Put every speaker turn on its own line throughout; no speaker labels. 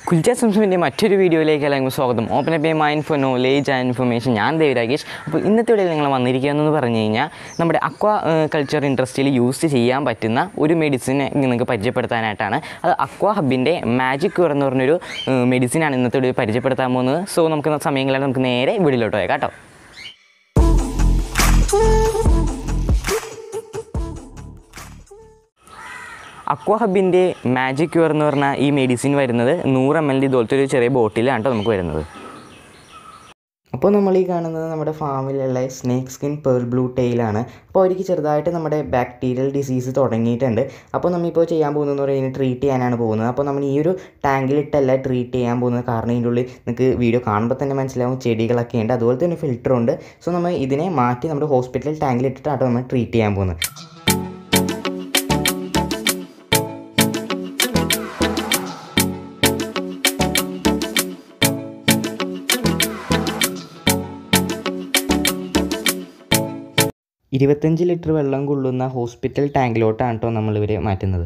കുൽച്ച സംസ്മിൻ്റെ മറ്റൊരു വീഡിയോയിലേക്ക് എല്ലാവർക്കും സ്വാഗതം open up mind for knowledge and information ഞാൻ ദേവ് രാകേഷ് അപ്പോൾ ഇന്നത്തെ വീഡിയോയിൽ നിങ്ങൾ വന്നിരിക്കുകയെന്ന് പറഞ്ഞു കഴിഞ്ഞാൽ നമ്മുടെ അക്വാ കൾച്ചർ ഇൻഡസ്ട്രിയിൽ യൂസ് ചെയ്യാൻ പറ്റുന്ന ഒരു മെഡിസിനെ നിങ്ങൾക്ക് പരിചയപ്പെടുത്താനായിട്ടാണ് അത് അക്വാ ഹബിൻ്റെ മാജിക് ക്യൂർ എന്ന് പറഞ്ഞൊരു മെഡിസിനാണ് ഇന്നത്തെ വീഡിയോ പരിചയപ്പെടുത്താൻ പോകുന്നത് സോ നമുക്ക് സമയങ്ങളിൽ നമുക്ക് നേരെ വീഡിയോയിലോട്ട് പോയാൽ കേട്ടോ അക്വാ ഹബിൻ്റെ മാജിക് ക്യൂർ എന്ന് പറഞ്ഞ ഈ മെഡിസിൻ വരുന്നത് നൂറ് എം എൽ ഇതുപോലത്തെ ഒരു ചെറിയ ബോട്ടിലാണ് കേട്ടോ നമുക്ക് വരുന്നത് അപ്പോൾ നമ്മൾ ഈ കാണുന്നത് നമ്മുടെ ഫാമിലുള്ള സ്നേക്ക് സ്കിൻ പേൾ ബ്ലൂ ടെയിലാണ് അപ്പോൾ അവർക്ക് ചെറുതായിട്ട് നമ്മുടെ ബാക്ടീരിയൽ ഡിസീസ് തുടങ്ങിയിട്ടുണ്ട് അപ്പോൾ നമ്മളിപ്പോൾ ചെയ്യാൻ പോകുന്നതെന്ന് പറയുന്നത് ട്രീറ്റ് ചെയ്യാനാണ് പോകുന്നത് അപ്പോൾ നമ്മൾ ഈ ഒരു ടാങ്കിലിട്ടല്ല ട്രീറ്റ് ചെയ്യാൻ പോകുന്നത് കാരണം ഇതിൻ്റെ ഉള്ളിൽ നിങ്ങൾക്ക് വീഡിയോ കാണുമ്പോൾ തന്നെ മനസ്സിലാവും ചെടികളൊക്കെ ഉണ്ട് അതുപോലെ തന്നെ ഫിൽറ്ററുണ്ട് സോ നമ്മൾ ഇതിനെ മാറ്റി നമ്മുടെ ഹോസ്പിറ്റൽ ടാങ്കിലിട്ടിട്ടാണ് നമ്മൾ ട്രീറ്റ് ചെയ്യാൻ പോകുന്നത് ഇരുപത്തഞ്ച് ലിറ്റർ വെള്ളം കൊള്ളുന്ന ഹോസ്പിറ്റൽ ടാങ്കിലോട്ടാണ് കേട്ടോ നമ്മൾ ഇവരെ മാറ്റുന്നത്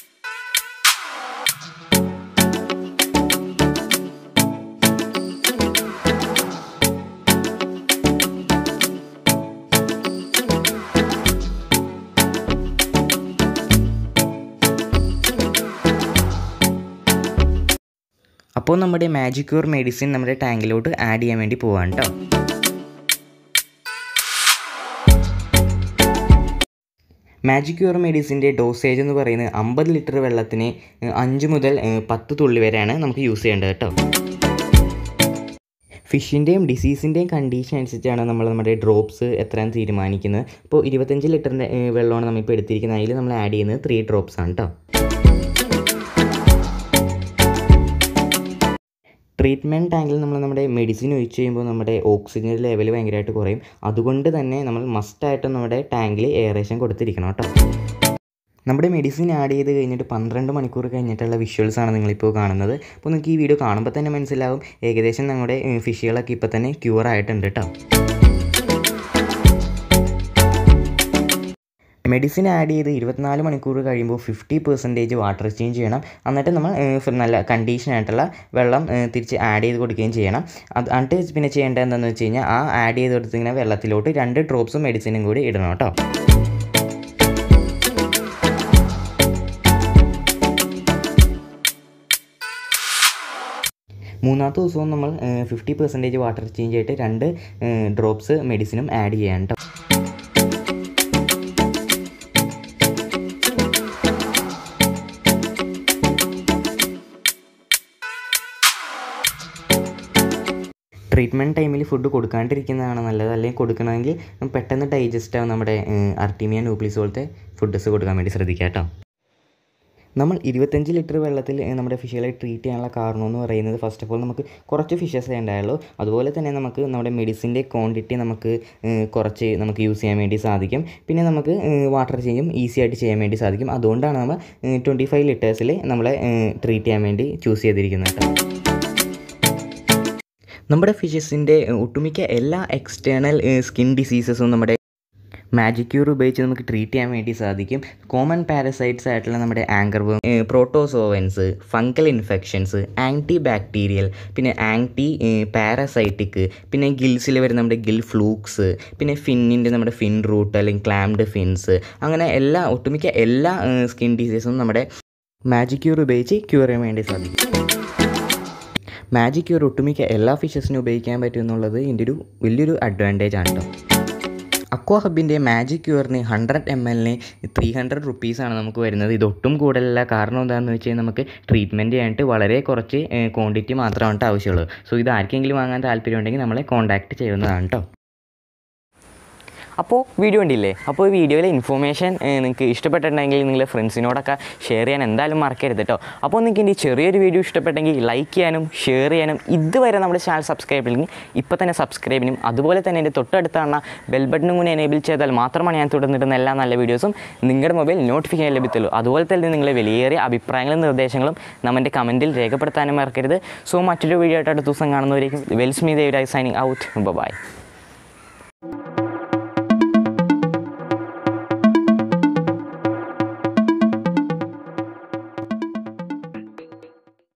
അപ്പോൾ നമ്മുടെ മാജിക് ക്യൂർ മെഡിസിൻ നമ്മുടെ ടാങ്കിലോട്ട് ആഡ് ചെയ്യാൻ വേണ്ടി പോവാണ് കേട്ടോ മാജിക് ക്യൂർ മെഡിസിൻ്റെ ഡോസേജ് എന്ന് പറയുന്നത് അമ്പത് ലിറ്റർ വെള്ളത്തിന് അഞ്ച് മുതൽ പത്ത് തുള്ളി വരെയാണ് നമുക്ക് യൂസ് ചെയ്യേണ്ടത് കേട്ടോ ഫിഷിൻ്റെയും ഡിസീസിൻ്റെയും കണ്ടീഷൻ അനുസരിച്ചാണ് നമ്മൾ നമ്മുടെ ഡ്രോപ്സ് എത്രയാണ് തീരുമാനിക്കുന്നത് ഇപ്പോൾ ഇരുപത്തഞ്ച് ലിറ്ററിൻ്റെ വെള്ളമാണ് നമ്മളിപ്പോൾ എടുത്തിരിക്കുന്നത് അതിൽ നമ്മൾ ആഡ് ചെയ്യുന്നത് ത്രീ ഡ്രോപ്സ് ആണ് കേട്ടോ ട്രീറ്റ്മെൻറ്റ് ടാങ്കിൽ നമ്മൾ നമ്മുടെ മെഡിസിൻ ഒഴിച്ച് കഴിയുമ്പോൾ നമ്മുടെ ഓക്സിജൻ ലെവൽ ഭയങ്കരമായിട്ട് കുറയും അതുകൊണ്ട് തന്നെ നമ്മൾ മസ്റ്റായിട്ട് നമ്മുടെ ടാങ്കിൽ എയറേഷൻ കൊടുത്തിരിക്കണം കേട്ടോ നമ്മുടെ മെഡിസിൻ ആഡ് ചെയ്ത് കഴിഞ്ഞിട്ട് പന്ത്രണ്ട് മണിക്കൂർ കഴിഞ്ഞിട്ടുള്ള വിഷ്വൽസ് ആണ് നിങ്ങളിപ്പോൾ കാണുന്നത് അപ്പോൾ നിങ്ങൾക്ക് ഈ വീഡിയോ കാണുമ്പോൾ തന്നെ മനസ്സിലാവും ഏകദേശം നമ്മുടെ ഫിഷുകളൊക്കെ ഇപ്പോൾ തന്നെ ക്യൂർ ആയിട്ടുണ്ട് കേട്ടോ മെഡിസിൻ ആഡ് ചെയ്ത് ഇരുപത്തിനാല് മണിക്കൂർ കഴിയുമ്പോൾ ഫിഫ്റ്റി പെർസെൻറ്റേജ് വാട്ടർ ചേഞ്ച് ചെയ്യണം എന്നിട്ട് നമ്മൾ നല്ല കണ്ടീഷൻ ആയിട്ടുള്ള വെള്ളം തിരിച്ച് ആഡ് ചെയ്ത് കൊടുക്കുകയും ചെയ്യണം അത് എന്നിട്ട് പിന്നെ ചെയ്യേണ്ടത് എന്താണെന്ന് വെച്ച് കഴിഞ്ഞാൽ ആ ആഡ് ചെയ്ത് കൊടുത്തിങ്ങനെ വെള്ളത്തിലോട്ട് രണ്ട് ഡ്രോപ്സും മെഡിസിനും കൂടി ഇടണം കേട്ടോ മൂന്നാമത്തെ ദിവസവും നമ്മൾ ഫിഫ്റ്റി പെർസെൻറ്റേജ് വാട്ടർ ചേഞ്ച് ആയിട്ട് രണ്ട് ഡ്രോപ്സ് മെഡിസിനും ആഡ് ചെയ്യാൻ കേട്ടോ ട്രീറ്റ്മെൻറ്റ് ടൈമിൽ ഫുഡ് കൊടുക്കാണ്ടിരിക്കുന്നതാണ് നല്ലത് അല്ലെങ്കിൽ കൊടുക്കണമെങ്കിൽ പെട്ടെന്ന് ഡൈജസ്റ്റ് ആവും നമ്മുടെ അർട്ടീമിയ ന്യൂക്ലിസ് പോലത്തെ ഫുഡ്സ് കൊടുക്കാൻ വേണ്ടി ശ്രദ്ധിക്കുക കേട്ടോ നമ്മൾ ഇരുപത്തഞ്ച് ലിറ്റർ വെള്ളത്തിൽ നമ്മുടെ ഫിഷുകളെ ട്രീറ്റ് ചെയ്യാനുള്ള കാരണം എന്ന് പറയുന്നത് ഫസ്റ്റ് ഓഫ് ഓൾ നമുക്ക് കുറച്ച് ഫിഷസേ ഉണ്ടായുള്ളൂ അതുപോലെ തന്നെ നമുക്ക് നമ്മുടെ മെഡിസിൻ്റെ ക്വാണ്ടിറ്റി നമുക്ക് കുറച്ച് നമുക്ക് യൂസ് ചെയ്യാൻ വേണ്ടി സാധിക്കും പിന്നെ നമുക്ക് വാട്ടർ ചേഞ്ചും ഈസി ആയിട്ട് ചെയ്യാൻ വേണ്ടി സാധിക്കും അതുകൊണ്ടാണ് നമ്മൾ ട്വൻറ്റി ഫൈവ് ലിറ്റേഴ്സിൽ നമ്മളെ ട്രീറ്റ് ചെയ്യാൻ വേണ്ടി ചൂസ് ചെയ്തിരിക്കുന്നത് കേട്ടോ നമ്മുടെ ഫിഷസിൻ്റെ ഒട്ടുമിക്ക എല്ലാ എക്സ്റ്റേണൽ സ്കിൻ ഡിസീസസും നമ്മുടെ മാജിക് ക്യൂർ ഉപയോഗിച്ച് നമുക്ക് ട്രീറ്റ് ചെയ്യാൻ വേണ്ടി സാധിക്കും കോമൺ പാരസൈറ്റ്സ് ആയിട്ടുള്ള നമ്മുടെ anchor protozoans fungal infections antibacterial പിന്നെ ആൻറ്റി പാരസൈറ്റിക് പിന്നെ ഗിൽസിൽ വരുന്ന നമ്മുടെ ഗിൽ ഫ്ലൂക്സ് പിന്നെ ഫിന്നിൻ്റെ നമ്മുടെ ഫിൻ റൂട്ട് അല്ലെങ്കിൽ ക്ലാംഡ് ഫിൻസ് അങ്ങനെ എല്ലാ ഒട്ടുമിക്ക എല്ലാ സ്കിൻ ഡിസീസും നമ്മുടെ മാജിക് ക്യൂർ ഉപയോഗിച്ച് ക്യൂർ ചെയ്യാൻ വേണ്ടി സാധിക്കും മാജിക് ക്യൂർ ഒട്ടുമിക്ക എല്ലാ ഫിഷസിനും ഉപയോഗിക്കാൻ പറ്റും എന്നുള്ളത് ഇതിൻ്റെ ഒരു വലിയൊരു അഡ്വാൻറ്റേജ് ആണ് കേട്ടോ അക്വാ ഹബിൻ്റെ മാജിക് ക്യൂറിന് ഹൺഡ്രഡ് എം എല്ലിന് ത്രീ ഹൺഡ്രഡ് റുപ്പീസാണ് നമുക്ക് വരുന്നത് ഇതൊട്ടും കൂടുതലല്ല കാരണം എന്താണെന്ന് വെച്ച് കഴിഞ്ഞാൽ നമുക്ക് ട്രീറ്റ്മെൻറ്റ് ചെയ്യാനായിട്ട് വളരെ കുറച്ച് ക്വാണ്ടിറ്റി മാത്രമാണ് ആവശ്യമുള്ളൂ സോ ഇത് ആർക്കെങ്കിലും വാങ്ങാൻ താല്പര്യം ഉണ്ടെങ്കിൽ നമ്മളെ കോൺടാക്റ്റ് ചെയ്യുന്നതാണ് കേട്ടോ അപ്പോൾ വീഡിയോ ഉണ്ടില്ലേ അപ്പോൾ ഈ വീഡിയോയിലെ ഇൻഫോർമേഷൻ നിങ്ങൾക്ക് ഇഷ്ടപ്പെട്ടിട്ടുണ്ടെങ്കിൽ നിങ്ങളുടെ ഫ്രണ്ട്സിനോടൊക്കെ ഷെയർ ചെയ്യാൻ എന്തായാലും മറക്കരുത് കേട്ടോ അപ്പോൾ നിങ്ങൾക്ക് എൻ്റെ ചെറിയൊരു വീഡിയോ ഇഷ്ടപ്പെട്ടെങ്കിൽ ലൈക്ക് ചെയ്യാനും ഷെയർ ചെയ്യാനും ഇതുവരെ നമ്മുടെ ചാനൽ സബ്സ്ക്രൈബ് ചെയ്യണമെങ്കിൽ ഇപ്പോൾ തന്നെ സബ്സ്ക്രൈബ് ചെയ്യണം അതുപോലെ തന്നെ എൻ്റെ തൊട്ടടുത്താണ് ബെൽ ബട്ടണും കൂടി എനേബിൾ ചെയ്താൽ മാത്രമാണ് ഞാൻ തുടർന്നിട്ടുന്ന എല്ലാ നല്ല വീഡിയോസും നിങ്ങളുടെ മൊബൈൽ നോട്ടിഫിക്കേഷൻ ലഭിത്തുള്ളൂ അതുപോലെ തന്നെ നിങ്ങളെ വിലയേറിയ അഭിപ്രായങ്ങളും നിർദ്ദേശങ്ങളും നമ്മുടെ കമൻറ്റിൽ രേഖപ്പെടുത്താനും മറക്കരുത് സോ മറ്റൊരു വീഡിയോ ആയിട്ട് അടുത്ത ദിവസം കാണുന്നവരേക്കും വെൽസ്മി ദേവരാജ് സൈനിങ് ഔട്ട് ബൈ